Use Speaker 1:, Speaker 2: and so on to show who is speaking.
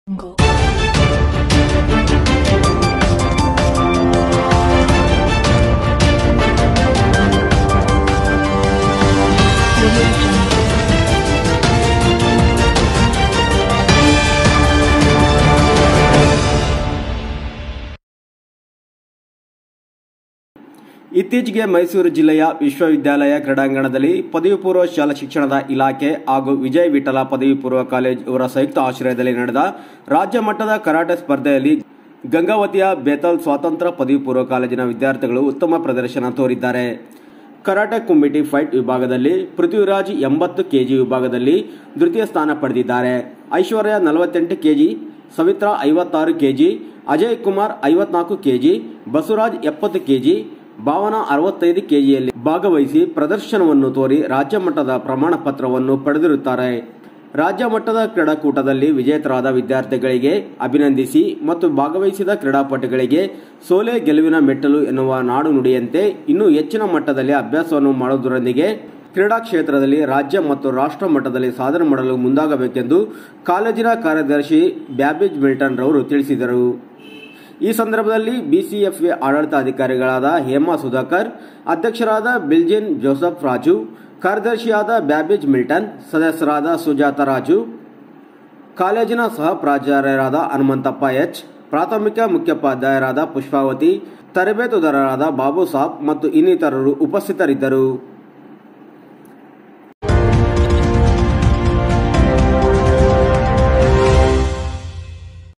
Speaker 1: Jungle. Audio Jungle.
Speaker 2: ಇತ್ತೀಚೆಗೆ ಮೈಸೂರು ಜಿಲ್ಲೆಯ ವಿಶ್ವವಿದ್ಯಾಲಯ ಕ್ರೀಡಾಂಗಣದಲ್ಲಿ ಪದವಿ ಪೂರ್ವ ಶಾಲಾ ಶಿಕ್ಷಣದ ಇಲಾಖೆ ಹಾಗೂ ವಿಜಯ ವಿಠಲ ಪದವಿ ಪೂರ್ವ ಕಾಲೇಜ್ ಇವರ ಸಂಯುಕ್ತ ಆಶ್ರಯದಲ್ಲಿ ನಡೆದ ರಾಜ್ಯ ಮಟ್ಟದ ಕರಾಟೆ ಸ್ಪರ್ಧೆಯಲ್ಲಿ ಗಂಗಾವತಿಯ ಬೇತಲ್ ಸ್ವಾತಂತ್ರ್ಯ ಪದವಿ ಪೂರ್ವ ಕಾಲೇಜಿನ ವಿದ್ಯಾರ್ಥಿಗಳು ಉತ್ತಮ ಪ್ರದರ್ಶನ ತೋರಿದ್ದಾರೆ ಕರಾಟೆ ಕುಮ್ಮಿಟಿ ಫೈಟ್ ವಿಭಾಗದಲ್ಲಿ ಪೃಥ್ವಿರಾಜ್ ಎಂಬತ್ತು ಕೆಜಿ ವಿಭಾಗದಲ್ಲಿ ತೃತೀಯ ಸ್ಥಾನ ಪಡೆದಿದ್ದಾರೆ ಐಶ್ವರ್ಯ ನಲವತ್ತೆಂಟು ಕೆಜಿ ಸವಿತ್ರಾ ಐವತ್ತಾರು ಕೆಜಿ ಅಜಯ್ ಕುಮಾರ್ ಐವತ್ನಾಲ್ಕು ಕೆಜಿ ಬಸವರಾಜ್ ಎಪ್ಪತ್ತು ಕೆಜಿ ಭಾವನಾ ಅರವತ್ತೈದು ಕೆಜಿಯಲ್ಲಿ ಭಾಗವಹಿಸಿ ಪ್ರದರ್ಶನವನ್ನು ತೋರಿ ರಾಜ್ಯ ಮಟ್ಟದ ಪ್ರಮಾಣ ಪತ್ರವನ್ನು ಪಡೆದಿರುತ್ತಾರೆ ರಾಜ್ಯ ಮಟ್ಟದ ಕ್ರೀಡಾಕೂಟದಲ್ಲಿ ವಿಜೇತರಾದ ವಿದ್ಯಾರ್ಥಿಗಳಿಗೆ ಅಭಿನಂದಿಸಿ ಮತ್ತು ಭಾಗವಹಿಸಿದ ಕ್ರೀಡಾಪಟುಗಳಿಗೆ ಸೋಲೆ ಗೆಲುವಿನ ಮೆಟ್ಟಲು ಎನ್ನುವ ನಾಡು ನುಡಿಯಂತೆ ಇನ್ನೂ ಹೆಚ್ಚಿನ ಮಟ್ಟದಲ್ಲಿ ಅಭ್ಯಾಸವನ್ನು ಮಾಡುವುದರೊಂದಿಗೆ ಕ್ರೀಡಾ ಕ್ಷೇತ್ರದಲ್ಲಿ ರಾಜ್ಯ ಮತ್ತು ರಾಷ್ಟ್ರ ಮಟ್ಟದಲ್ಲಿ ಸಾಧನೆ ಮಾಡಲು ಮುಂದಾಗಬೇಕೆಂದು ಕಾಲೇಜಿನ ಕಾರ್ಯದರ್ಶಿ ಬ್ಯಾಬೇಜ್ ಮಿಲ್ಟನ್ ರವರು ತಿಳಿಸಿದರು ಈ ಸಂದರ್ಭದಲ್ಲಿ ಬಿಸಿಎಫ್ಎ ಆಡಳಿತಾಧಿಕಾರಿಗಳಾದ ಹೇಮಾ ಸುಧಾಕರ್ ಅಧ್ಯಕ್ಷರಾದ ಬಿಲ್ಜಿನ್ ಜೋಸಫ್ ರಾಜು ಕಾರ್ಯದರ್ಶಿಯಾದ ಬ್ಯಾಬೇಜ್ ಮಿಲ್ಟನ್ ಸದಸ್ಯರಾದ ಸುಜಾತ ರಾಜು ಕಾಲೇಜಿನ ಸಹ ಪ್ರಾಚಾರ್ಯರಾದ ಹನುಮಂತಪ್ಪ ಎಚ್ ಪ್ರಾಥಮಿಕ ಮುಖ್ಯೋಪಾಧ್ಯಾಯರಾದ ಪುಷ್ಪಾವತಿ ತರಬೇತುದಾರರಾದ ಬಾಬು ಸಾಬ್ ಮತ್ತು ಇನ್ನಿತರರು ಉಪಸ್ಥಿತರಿದ್ದರು